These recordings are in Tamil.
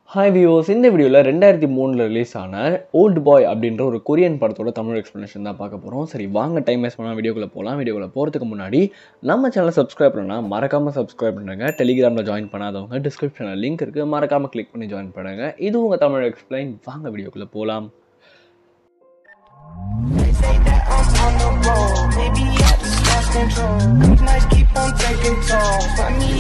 ஹாய் வியூவர்ஸ் இந்த வீடியோவில் ரெண்டாயிரத்தி மூணில் ரிலீஸ் ஆன ஓல்டு பாய் அப்படின்ற ஒரு கொரியன் படத்தோட தமிழ் எக்ஸ்ப்ளனேஷன் தான் பார்க்க போகிறோம் சரி வாங்க டைம் வேஸ்ட் பண்ணால் வீடியோக்குள்ளே போகலாம் வீடியோக்குள்ளே போகிறதுக்கு முன்னாடி நம்ம சேனலை சப்ஸ்கிரைப் பண்ணால் மறக்காமல் சப்ஸ்கிரைப் பண்ணுங்க டெலிகிராமில் ஜாயின் பண்ணாதவங்க டிஸ்கிரிப்ஷனில் லிங்க் இருக்குது மறக்காமல் கிளிக் பண்ணி ஜாயின் பண்ணுங்க இது உங்கள் தமிழ் எக்ஸ்பிளைன் வாங்க வீடியோக்குள்ளே போகலாம் They say that I'm on the roll. Maybe I just lost control. These nights keep on taking toll. Find me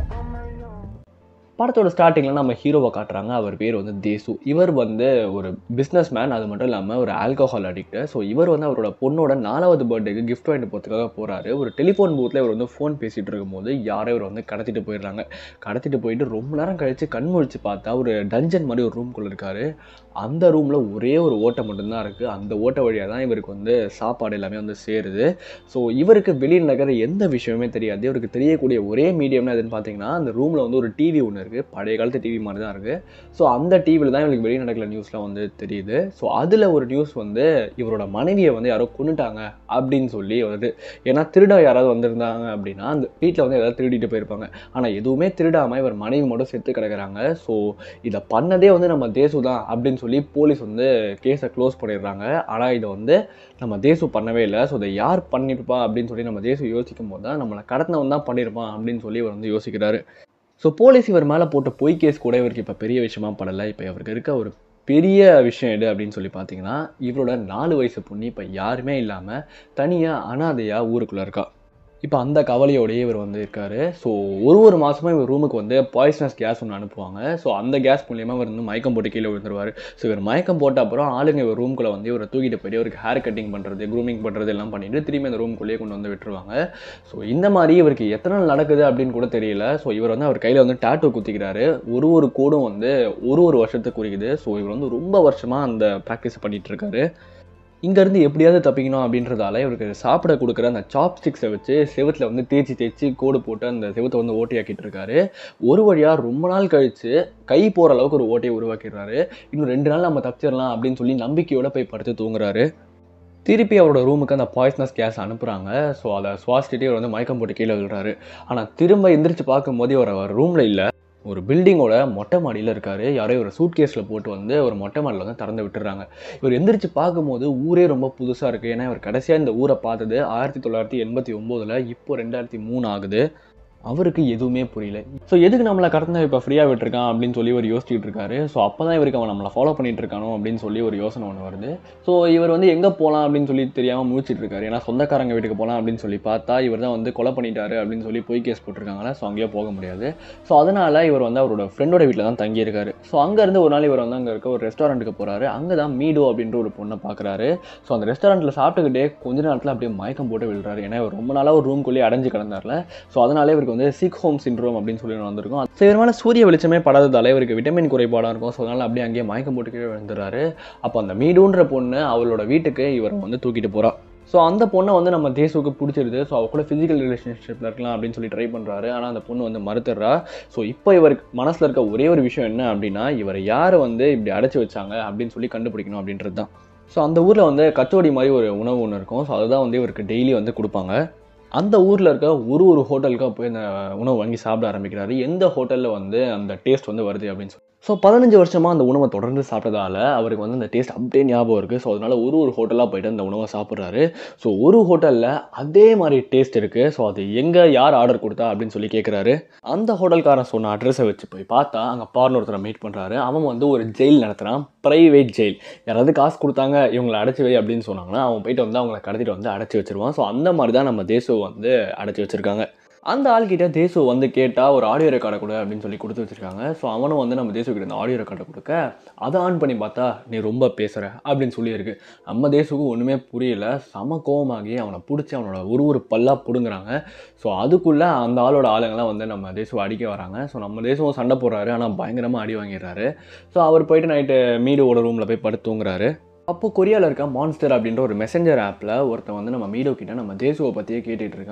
படத்தோட ஸ்டார்டிங்கில் நம்ம ஹீரோவை காட்டுறாங்க அவர் பேர் வந்து தேசு இவர் வந்து ஒரு பிஸ்னஸ் மேன் அது மட்டும் இல்லாமல் ஒரு ஆல்கஹால் அடிக்ட் ஸோ இவர் வந்து அவரோட பொண்ணோட நாலாவது பர்த்டேக்கு கிஃப்ட் வாங்கிட்டு போகிறதுக்காக போகிறாரு ஒரு டெலிஃபோன் பூத்தில் இவர் வந்து ஃபோன் பேசிகிட்டு இருக்கும்போது யாரோ இவர் வந்து கடத்திட்டு போயிடுறாங்க கடத்திட்டு போயிட்டு ரொம்ப நேரம் கழித்து கண் முழிச்சு பார்த்தா ஒரு டஞ்சன் மாதிரி ஒரு ரூம்குள்ளே இருக்காரு அந்த ரூமில் ஒரே ஒரு ஓட்டை மட்டும்தான் இருக்குது அந்த ஓட்டை வழியாக தான் இவருக்கு வந்து சாப்பாடு எல்லாமே வந்து சேருது ஸோ இவருக்கு வெளியில் நடக்கிற எந்த விஷயமே தெரியாது இவருக்கு தெரியக்கூடிய ஒரே மீடியம்னு எதுன்னு பார்த்தீங்கன்னா அந்த ரூமில் வந்து ஒரு டிவி ஒன்று இருக்குது பழைய காலத்து டிவி மாதிரி தான் இருக்குது ஸோ அந்த டிவியில் தான் இவருக்கு வெளியில் நடக்கிற நியூஸ்லாம் வந்து தெரியுது ஸோ அதில் ஒரு நியூஸ் வந்து இவரோட மனைவியை வந்து யாரோ கொண்டுட்டாங்க அப்படின்னு சொல்லி வருது ஏன்னா திருட யாராவது வந்திருந்தாங்க அப்படின்னா அந்த வீட்டில் வந்து ஏதாவது திருடிட்டு போயிருப்பாங்க ஆனால் எதுவுமே திருடாமல் இவர் மனைவி மட்டும் செத்து கிடக்குறாங்க ஸோ இதை பண்ணதே வந்து நம்ம தேசு தான் அப்படின்னு சொல்லி போலீஸ் வந்து கேஸை க்ளோஸ் பண்ணிடுறாங்க ஆனால் இதை வந்து நம்ம தேசு பண்ணவே இல்லை ஸோ இதை யார் பண்ணியிருப்பா அப்படின்னு சொல்லி நம்ம தேசு யோசிக்கும் போது தான் நம்மளை கடத்தினவன் தான் பண்ணியிருப்பான் அப்படின்னு சொல்லி இவர் வந்து யோசிக்கிறாரு ஸோ போலீஸ் இவர் மேலே போட்ட பொய் கேஸ் கூட இவருக்கு இப்போ பெரிய விஷயமா படலை இப்போ இவருக்கு இருக்க ஒரு பெரிய விஷயம் எது அப்படின்னு சொல்லி பார்த்தீங்கன்னா இவரோட நாலு வயசு பொண்ணு இப்போ யாருமே இல்லாமல் தனியாக அனாதையாக ஊருக்குள்ளே இருக்கா இப்போ அந்த கவலையோடயே இவர் வந்து இருக்காரு ஸோ ஒரு ஒரு மாதமும் இவர் ரூமுக்கு வந்து பாய்சனஸ் கேஸ் ஒன்று அனுப்புவாங்க ஸோ அந்த கேஸ் மூலியமாக இவர் வந்து மயக்கம் போட்டு கீழே விழுந்துருவார் ஸோ இவர் மயக்கம் போட்ட அப்புறம் ஆளுங்க இவர் ரூம்குள்ளே வந்து இவரை தூக்கிட்டு போயிட்டு இவருக்கு ஹேர் கட்டிங் பண்ணுறது க்ரூமிங் பண்ணுறது எல்லாம் பண்ணிட்டு திரும்பி அந்த ரூம்குள்ளேயே கொண்டு வந்து விட்டுருவாங்க ஸோ இந்த மாதிரி இவருக்கு எத்தனை நாள் நடக்குது அப்படின்னு கூட தெரியல ஸோ இவர் வந்து அவர் கையில் வந்து டேட்டூ குத்திக்கிறாரு ஒரு ஒரு கோடும் வந்து ஒரு ஒரு வருஷத்துக்கு குறிக்குது ஸோ இவர் வந்து ரொம்ப வருஷமாக அந்த ப்ராக்டிஸ் பண்ணிட்டு இருக்காரு இங்கேருந்து எப்படியாவது தப்பிக்கணும் அப்படின்றதால இவருக்கு சாப்பிட கொடுக்குற அந்த சாப் ஸ்டிக்ஸை வச்சு செவுத்தில் வந்து தேய்ச்சி தேய்ச்சி கோடு போட்டு அந்த செவுத்தை வந்து ஓட்டையாக்கிட்டு இருக்காரு ஒரு வழியாக ரொம்ப நாள் கழித்து கை போகிற அளவுக்கு ஒரு ஓட்டையை உருவாக்கிடுறாரு இன்னும் ரெண்டு நாள் நம்ம தப்பிச்சிடலாம் அப்படின்னு சொல்லி நம்பிக்கையோட போய் படுத்து தூங்குறாரு திருப்பி அவரோட ரூமுக்கு அந்த பாய்ஸ்னஸ் கேஸ் அனுப்புகிறாங்க ஸோ அதை சுவாசிச்சுட்டே அவர் வந்து மயக்கம் போட்டு கீழே விழுறாரு ஆனால் திரும்ப எந்திரிச்சு பார்க்கும்போது அவர் அவர் ரூமில் இல்லை ஒரு பில்டிங்கோட மொட்டை மாடியில் இருக்கார் யாரோ ஒரு சூட் கேஸில் போட்டு வந்து ஒரு மொட்டை மாடியில் வந்து திறந்து விட்டுறாங்க இவர் எந்திரிச்சு பார்க்கும்போது ஊரே ரொம்ப புதுசாக இருக்குது ஏன்னா இவர் கடைசியாக இந்த ஊரை பார்த்தது ஆயிரத்தி தொள்ளாயிரத்தி எண்பத்தி ஒம்போதில் இப்போ ரெண்டாயிரத்தி மூணு ஆகுது அவருக்கு எதுவுமே புரியல ஸோ எதுக்கு நம்மளை கடத்தின இப்போ ஃப்ரீயாக விட்டுருக்கான் அப்படின்னு சொல்லி ஒரு யோசிச்சுட்டு இருக்காரு ஸோ அப்போ தான் இவருக்கு அவன் நம்மளை ஃபாலோ பண்ணிட்டு இருக்கானோ அப்படின்னு சொல்லி ஒரு யோசனை ஒன்று வருது ஸோ இவர் வந்து எங்கே போகலாம் அப்படின்னு சொல்லி தெரியாமல் முழிச்சிட்டு இருக்காரு ஏன்னா சொந்தக்காரங்க வீட்டுக்கு போகலாம் அப்படின்னு சொல்லி பார்த்தா இவர் தான் வந்து கொலை பண்ணிட்டாரு அப்படின்னு சொல்லி போய் கேஸ் போட்டிருக்காங்களா ஸோ அங்கேயே போக முடியாது ஸோ அதனால் இவர் வந்து அவரோட ஃப்ரெண்டோட வீட்டில் தான் தங்கியிருக்காரு ஸோ அங்கேருந்து ஒரு நாள் இவர் வந்து அங்கே இருக்க ஒரு ரெஸ்டாரண்ட்டுக்கு போகிறாரு அங்கே தான் மீடோ அப்படின்ற ஒரு பொண்ணை பார்க்குறாரு ஸோ அந்த ரெஸ்டாரண்ட்டில் சாப்பிட்டுக்கிட்டே கொஞ்ச நேரத்தில் அப்படியே மயக்கம் போட்டு விழுறாரு ஏன்னா இவர் ரொம்ப நாளாக ஒரு ரூம்குள்ளேயே அடைஞ்சு கிடந்தார்ல ஸோ அதனாலே இவருக்கு வந்து சிக் ஹோம் சிண்ட்ரோம் அப்படின்னு சொல்லி ஒண்ணு வந்திருக்கும் ஸோ இவர் மேலே சூரிய வெளிச்சமே படாததால இவருக்கு விட்டமின் குறைபாடாக இருக்கும் ஸோ அதனால் அப்படியே அங்கேயே மயக்கம் போட்டு கீழே விழுந்துறாரு அப்போ அந்த மீடுன்ற பொண்ணு அவளோட வீட்டுக்கு இவர் வந்து தூக்கிட்டு போகிறா ஸோ அந்த பொண்ணை வந்து நம்ம தேசுவுக்கு பிடிச்சிருது ஸோ அவ கூட ஃபிசிக்கல் ரிலேஷன்ஷிப்பில் இருக்கலாம் அப்படின்னு சொல்லி ட்ரை பண்ணுறாரு ஆனால் அந்த பொண்ணு வந்து மறுத்துடுறா ஸோ இப்போ இவருக்கு மனசில் இருக்க ஒரே ஒரு விஷயம் என்ன அப்படின்னா இவரை யார் வந்து இப்படி அடைச்சி வச்சாங்க அப்படின்னு சொல்லி கண்டுபிடிக்கணும் அப்படின்றது தான் ஸோ அந்த ஊரில் வந்து கச்சோடி மாதிரி ஒரு உணவு ஒன்று இருக்கும் ஸோ அதுதான் வந்து இவருக்கு டெய்லி வந்து கொடுப்பாங்க அந்த ஊரில் இருக்க ஒரு ஒரு ஹோட்டலுக்காக போய் அந்த உணவு வாங்கி சாப்பிட ஆரம்பிக்கிறாரு எந்த ஹோட்டலில் வந்து அந்த டேஸ்ட் வந்து வருது அப்படின்னு சொல்லி ஸோ பதினஞ்சு வருஷமாக அந்த உணவை தொடர்ந்து சாப்பிட்டதால அவருக்கு வந்து அந்த டேஸ்ட் அப்படியே ஞாபகம் இருக்குது ஸோ அதனால் ஒரு ஒரு ஹோட்டலாக போயிட்டு அந்த உணவை சாப்பிட்றாரு ஸோ ஒரு ஹோட்டலில் அதே மாதிரி டேஸ்ட் இருக்குது ஸோ அது எங்கே யார் ஆர்டர் கொடுத்தா அப்படின்னு சொல்லி கேட்குறாரு அந்த ஹோட்டல்காரன் சொன்ன அட்ரஸை வச்சு போய் பார்த்தா அங்கே பார்னர் ஒருத்தரை மீட் பண்ணுறாரு அவன் வந்து ஒரு ஜெயில் நடத்துகிறான் ப்ரைவேட் ஜெயில் யாராவது காசு கொடுத்தாங்க இவங்களை அடைச்சி வை அப்படின்னு சொன்னாங்கன்னா அவன் போயிட்டு வந்து அவங்கள கடத்திட்டு வந்து அடைச்சி வச்சிருவான் ஸோ அந்த மாதிரி தான் நம்ம தேசு வந்து அடைச்சி வச்சிருக்காங்க அந்த ஆள்கிட்ட தேசு வந்து கேட்டால் ஒரு ஆடியோ ரெக்கார்டை கொடு அப்படின்னு சொல்லி கொடுத்து வச்சிருக்காங்க ஸோ அவனும் வந்து நம்ம தேசு கிட்ட இந்த ஆடியோ ரெக்கார்டை கொடுக்க அதை ஆன் பண்ணி பார்த்தா நீ ரொம்ப பேசுகிற அப்படின்னு சொல்லியிருக்கு நம்ம தேசுக்கும் ஒன்றுமே புரியல சம கோவமாகி அவனை பிடிச்சி அவனோட ஒரு ஒரு பல்லாக பிடுங்குறாங்க ஸோ அதுக்குள்ளே அந்த ஆளோட ஆளுங்கெல்லாம் வந்து நம்ம தேசுவை அடிக்க வராங்க ஸோ நம்ம தேசமும் சண்டை போடுறாரு ஆனால் பயங்கரமாக அடி வாங்கிடுறாரு ஸோ அவர் போயிட்டு நைட்டு மீடோட ரூமில் போய் படுத்து தூங்குறாரு அப்போ கொரியாவில் இருக்க மான்ஸ்டர் அப்படின்ற ஒரு மெசஞ்சர் ஆப்பில் ஒருத்தன் வந்து நம்ம மீடோ கிட்ட நம்ம தேசுவை பற்றியே கேட்டுட்டு இருக்கான்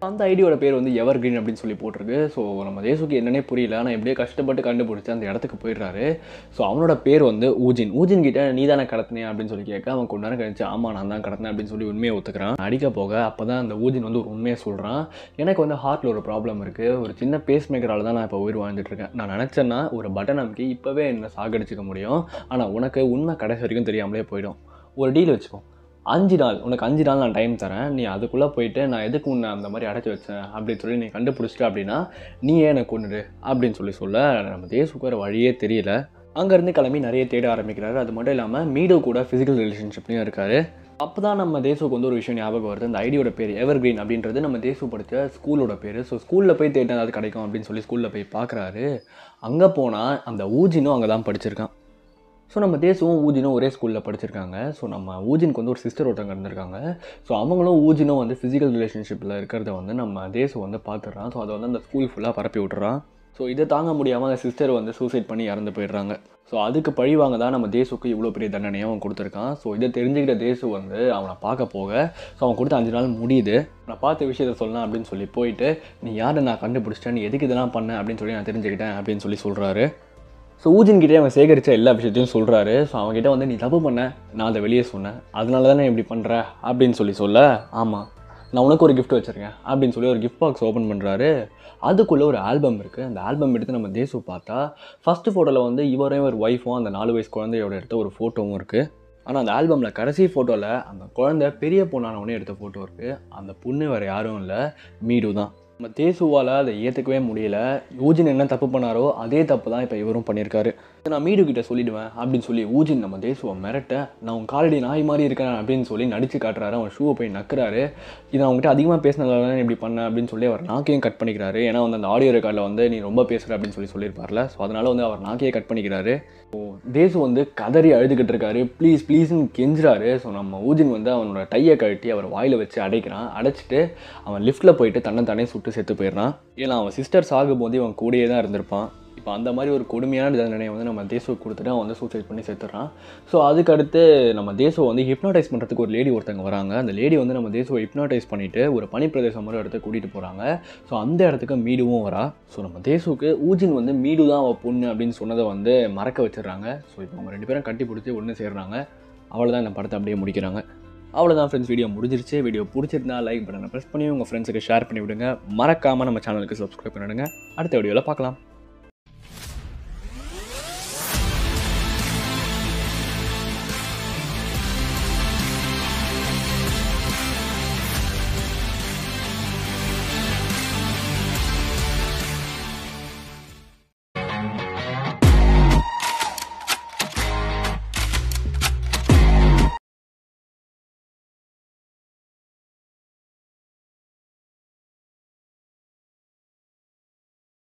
அந்த ஐடியோட பேர் வந்து எவர் கிரீன் அப்படின்னு சொல்லி போட்டிருக்கு ஸோ நம்ம தேசுக்கு என்னன்னே புரியல ஆனால் எப்படியோ கஷ்டப்பட்டு கண்டுபிடிச்சி அந்த இடத்துக்கு போயிடுறாரு ஸோ அவனோட பேர் வந்து ஊஜின் ஊஜின் கிட்ட நீ தானே கடத்தினே அப்படின்னு சொல்லி கேட்க அவன் கொஞ்ச நேரம் கழிச்சு ஆமாம் நான் தான் கடத்தினேன் அப்படின்னு சொல்லி உண்மையை ஒத்துக்கிறான் அடிக்க போக அப்போ தான் அந்த ஊஜின் வந்து ஒரு உண்மையை சொல்கிறான் எனக்கு வந்து ஹார்ட்டில் ஒரு ப்ராப்ளம் இருக்குது ஒரு சின்ன பேஸ் மேக்கரால் தான் நான் இப்போ உயிர் வாழ்ந்துட்டு இருக்கேன் நான் நினச்சேன்னா ஒரு பட்டன் அமுக்கி இப்போவே என்னை சாகடிச்சிக்க முடியும் ஆனால் உனக்கு உண்மை கடைசி வரைக்கும் தெரியாமலே போயிடும் ஒரு டீல் வச்சுக்கோ அஞ்சு நாள் உனக்கு அஞ்சு நாள் நான் டைம் தரேன் நீ அதுக்குள்ளே போயிட்டு நான் எதுக்கு உன்னை அந்த மாதிரி அடைச்சி வச்சேன் அப்படின்னு சொல்லி நீ கண்டுபிடிச்சிட்ட அப்படின்னா நீ ஏன் எனக்கு கொண்டுடு அப்படின்னு சொல்லி சொல்ல நம்ம தேசுக்கு வேறு வழியே தெரியல அங்கேருந்து கிளம்பி நிறைய தேட ஆரம்பிக்கிறாரு அது மட்டும் இல்லாமல் மீடோ கூட ஃபிசிக்கல் ரிலேஷன்ஷிப்லையும் இருக்காரு அப்போ தான் நம்ம தேசுக்கு வந்து ஒரு விஷயம் ஞாபகம் வருது அந்த ஐடியோட பேர் எவர் கிரீன் அப்படின்றது நம்ம தேசு படித்த ஸ்கூலோட பேர் ஸோ ஸ்கூலில் போய் தேடினா அது கிடைக்கும் அப்படின்னு சொல்லி ஸ்கூலில் போய் பார்க்குறாரு அங்கே போனால் அந்த ஊஜினும் அங்கே தான் படிச்சிருக்கான் ஸோ நம்ம தேசுவும் ஊஜினும் ஒரே ஸ்கூலில் படிச்சிருக்காங்க ஸோ நம்ம ஊஜினுக்கு வந்து ஒரு சிஸ்டர் ஒருத்தவங்க இருந்திருக்காங்க ஸோ அவங்களும் ஊஜினும் வந்து ஃபிசிக்கல் ரிலேஷன்ஷிப்பில் இருக்கிறத வந்து நம்ம தேசு வந்து பார்த்துடுறான் ஸோ அதை வந்து அந்த ஸ்கூல் ஃபுல்லாக பரப்பி விட்டுறான் ஸோ இதை தாங்க முடியாமல் அந்த சிஸ்டர் வந்து சூசைட் பண்ணி இறந்து போயிடுறாங்க ஸோ அதுக்கு பழி வாங்க தான் நம்ம தேசுக்கு இவ்வளோ பெரிய தண்டனையை அவன் கொடுத்துருக்கான் ஸோ இதை தெரிஞ்சுக்கிட்ட தேசு வந்து அவனை பார்க்க போக ஸோ அவன் கொடுத்த அஞ்சு நாள் முடியுது நான் பார்த்த விஷயத்த சொல்லலாம் அப்படின்னு சொல்லி போயிட்டு நீ யாரை நான் கண்டுபிடிச்சிட்டேன் நீ எதுக்கு இதெல்லாம் பண்ண அப்படின்னு சொல்லி நான் தெரிஞ்சுக்கிட்டேன் அப்படின்னு சொல்லி சொல்கிறாரு ஸோ ஊஜின்கிட்டே அவன் சேகரித்த எல்லா விஷயத்தையும் சொல்கிறாரு ஸோ அவன்கிட்ட வந்து நீ தப்பு பண்ண நான் அதை வெளியே சொன்னேன் அதனால தானே இப்படி பண்ணுற அப்படின்னு சொல்லி சொல்ல ஆமாம் நான் உனக்கு ஒரு gift வச்சுருக்கேன் அப்படின்னு சொல்லி ஒரு கிஃப்ட் பாக்ஸ் ஓப்பன் பண்ணுறாரு அதுக்குள்ளே ஒரு ஆல்பம் இருக்குது அந்த ஆல்பம் எடுத்து நம்ம தேசு பார்த்தா ஃபஸ்ட்டு ஃபோட்டோவில் வந்து இவரையும் ஒரு ஒய்ஃபும் அந்த நாலு வயசு குழந்தையோட எடுத்த ஒரு ஃபோட்டோவும் இருக்குது ஆனால் அந்த ஆல்பமில் கடைசி ஃபோட்டோவில் அந்த குழந்தை பெரிய பொண்ணானவனே எடுத்த ஃபோட்டோ இருக்குது அந்த பொண்ணு வேறு யாரும் இல்லை மீடு தான் நம்ம தேசுவால் அதை ஏற்றுக்கவே முடியல ஊஜின் என்ன தப்பு பண்ணாரோ அதே தப்பு தான் இப்போ இவரும் பண்ணியிருக்காரு இதை நான் மீடு கிட்ட சொல்லிடுவேன் அப்படின்னு சொல்லி ஊஜின் நம்ம தேசுவை மிரட்ட நான் உன் காலடி நாய் மாதிரி இருக்கேன் அப்படின்னு சொல்லி நடிச்சு காட்டுறாரு அவன் ஷூவை போய் நக்குறாரு இது அவங்ககிட்ட அதிகமாக பேசினதால தான் இப்படி பண்ண அப்படின்னு சொல்லி அவர் நாக்கையும் கட் பண்ணிக்கிறாரு ஏன்னா வந்து அந்த ஆடியோ ரெக்கார்டில் வந்து நீ ரொம்ப பேசுகிற அப்படின்னு சொல்லி சொல்லியிருப்பார்ல ஸோ அதனால வந்து அவர் நாக்கையே கட் பண்ணிக்கிறாரு ஸோ தேசு வந்து கதறி அழுதுகிட்டு இருக்காரு ப்ளீஸ் ப்ளீஸ்னு கெஞ்சுறாரு ஸோ நம்ம ஊஜின் வந்து அவனோட டையை கழட்டி அவர் வாயில் வச்சு அடைக்கிறான் அடைச்சிட்டு அவன் லிஃப்ட்டில் போயிட்டு தன்னை தானே சுட்டு செத்து போயிடுறான் ஏன்னா அவன் சிஸ்டர் சாகும்போது இவன் கூடயே தான் இருந்திருப்பான் இப்போ அந்த மாதிரி ஒரு கொடுமையான தண்டனையை வந்து நம்ம தேசுவுக்கு கொடுத்துட்டு அவன் வந்து சூசைட் பண்ணி செத்துடுறான் ஸோ அதுக்கடுத்து நம்ம தேசுவை வந்து ஹிப்னாடைஸ் பண்ணுறதுக்கு ஒரு லேடி ஒருத்தங்க வராங்க அந்த லேடி வந்து நம்ம தேசுவை ஹிப்னாடைஸ் பண்ணிவிட்டு ஒரு பனிப்பிரதேசம் மாதிரி இடத்துக்கு கூட்டிகிட்டு போகிறாங்க ஸோ அந்த இடத்துக்கு மீடுவும் வரா ஸோ நம்ம தேசுவுக்கு ஊஜின் வந்து மீடு தான் அவள் பொண்ணு அப்படின்னு சொன்னதை வந்து மறக்க வச்சிடுறாங்க ஸோ இப்போ அவங்க ரெண்டு பேரும் கட்டி பிடிச்சி ஒன்று சேர்றாங்க அவ்வளோதான் இந்த படத்தை அப்படியே முடிக்கிறாங்க அவ்வளோதான் ஃப்ரெண்ட்ஸ் வீடியோ முடிஞ்சிருச்சு வீடியோ பிடிச்சிருந்தா லைக் பட்டனை ப்ரெஸ் பண்ணி உங்கள் ஃப்ரெண்ட்ஸுக்கு ஷேர் பண்ணி விடுங்க மறக்காமல் நம்ம சேனலுக்கு சப்ஸ்கிரைப் பண்ணிவிடுங்க அடுத்த வீடியோவில் பார்க்கலாம்